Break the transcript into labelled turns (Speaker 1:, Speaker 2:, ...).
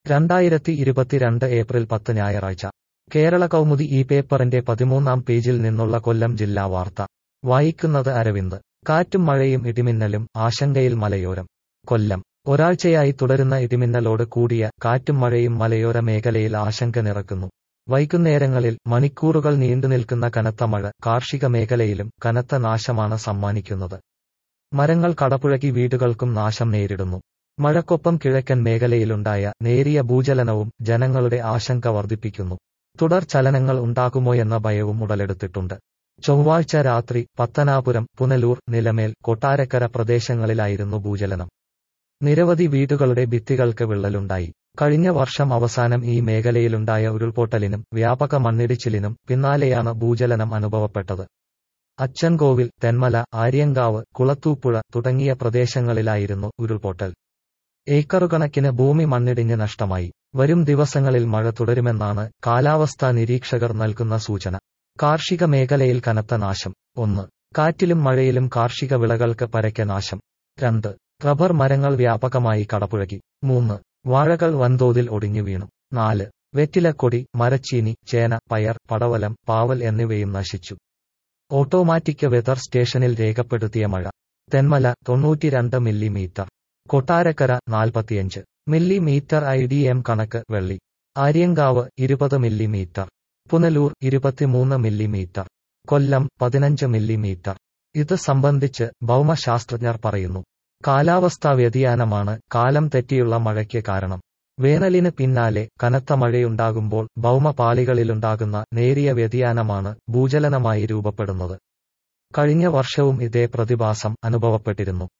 Speaker 1: രണ്ടായിരത്തി ഇരുപത്തിരണ്ട് ഏപ്രിൽ പത്ത് ഞായറാഴ്ച കേരള കൗമുദി ഈ പേപ്പറിന്റെ പതിമൂന്നാം പേജിൽ നിന്നുള്ള കൊല്ലം ജില്ലാ വാർത്ത വായിക്കുന്നത് അരവിന്ദ് കാറ്റും മഴയും ഇടിമിന്നലും ആശങ്കയിൽ മലയോരം കൊല്ലം ഒരാഴ്ചയായി തുടരുന്ന ഇടിമിന്നലോട് കൂടിയ കാറ്റും മഴയും മലയോര മേഖലയിൽ ആശങ്ക നിറക്കുന്നു വൈകുന്നേരങ്ങളിൽ മണിക്കൂറുകൾ നീണ്ടുനിൽക്കുന്ന കനത്ത മഴ കാർഷിക മേഖലയിലും കനത്ത നാശമാണ് സമ്മാനിക്കുന്നത് മരങ്ങൾ കടപുഴകി വീടുകൾക്കും നാശം നേരിടുന്നു മഴക്കൊപ്പം കിഴക്കൻ മേഖലയിലുണ്ടായ നേരിയ ഭൂചലനവും ജനങ്ങളുടെ ആശങ്ക വർദ്ധിപ്പിക്കുന്നു തുടർ ചലനങ്ങൾ ഉണ്ടാകുമോയെന്ന ഭയവും ഉടലെടുത്തിട്ടുണ്ട് ചൊവ്വാഴ്ച രാത്രി പത്തനാപുരം പുനലൂർ നിലമേൽ കൊട്ടാരക്കര പ്രദേശങ്ങളിലായിരുന്നു ഭൂചലനം നിരവധി വീടുകളുടെ ഭിത്തികൾക്ക് വിള്ളലുണ്ടായി കഴിഞ്ഞ വർഷം അവസാനം ഈ മേഖലയിലുണ്ടായ ഉരുൾപൊട്ടലിനും വ്യാപക മണ്ണിടിച്ചിലിനും പിന്നാലെയാണ് ഭൂചലനം അനുഭവപ്പെട്ടത് അച്ചൻകോവിൽ തെന്മല ആര്യങ്കാവ് കുളത്തൂപ്പുഴ തുടങ്ങിയ പ്രദേശങ്ങളിലായിരുന്നു ഉരുൾപൊട്ടൽ ഏക്കറുകണക്കിന് ഭൂമി മണ്ണിടിഞ്ഞ് നഷ്ടമായി വരും ദിവസങ്ങളിൽ മഴ തുടരുമെന്നാണ് കാലാവസ്ഥാ നിരീക്ഷകർ നൽകുന്ന സൂചന കാർഷിക മേഖലയിൽ കനത്ത നാശം ഒന്ന് കാറ്റിലും മഴയിലും കാർഷിക വിളകൾക്ക് പരക്കെ നാശം രണ്ട് റബ്ബർ മരങ്ങൾ വ്യാപകമായി കടപുഴകി മൂന്ന് വാഴകൾ വൻതോതിൽ ഒടിഞ്ഞു വീണു നാല് വെറ്റിലക്കൊടി മരച്ചീനി ചേന പയർ പടവലം പാവൽ എന്നിവയും നശിച്ചു ഓട്ടോമാറ്റിക് വെതർ സ്റ്റേഷനിൽ രേഖപ്പെടുത്തിയ മഴ തെന്മല തൊണ്ണൂറ്റിരണ്ട് മില്ലിമീറ്റർ കൊട്ടാരക്കര നാൽപ്പത്തിയഞ്ച് മില്ലിമീറ്റർ ഐ ഡി എം കണക്ക് വെള്ളി ആര്യങ്കാവ് ഇരുപത് മില്ലിമീറ്റർ പുനലൂർ ഇരുപത്തിമൂന്ന് മില്ലിമീറ്റർ കൊല്ലം പതിനഞ്ച് മില്ലിമീറ്റർ ഇത് സംബന്ധിച്ച് ഭൗമശാസ്ത്രജ്ഞർ പറയുന്നു കാലാവസ്ഥാ വ്യതിയാനമാണ് കാലം തെറ്റിയുള്ള മഴയ്ക്ക് കാരണം വേനലിന് പിന്നാലെ കനത്ത മഴയുണ്ടാകുമ്പോൾ ഭൗമപാളികളിലുണ്ടാകുന്ന നേരിയ വ്യതിയാനമാണ് ഭൂചലനമായി രൂപപ്പെടുന്നത് കഴിഞ്ഞ വർഷവും ഇതേ പ്രതിഭാസം അനുഭവപ്പെട്ടിരുന്നു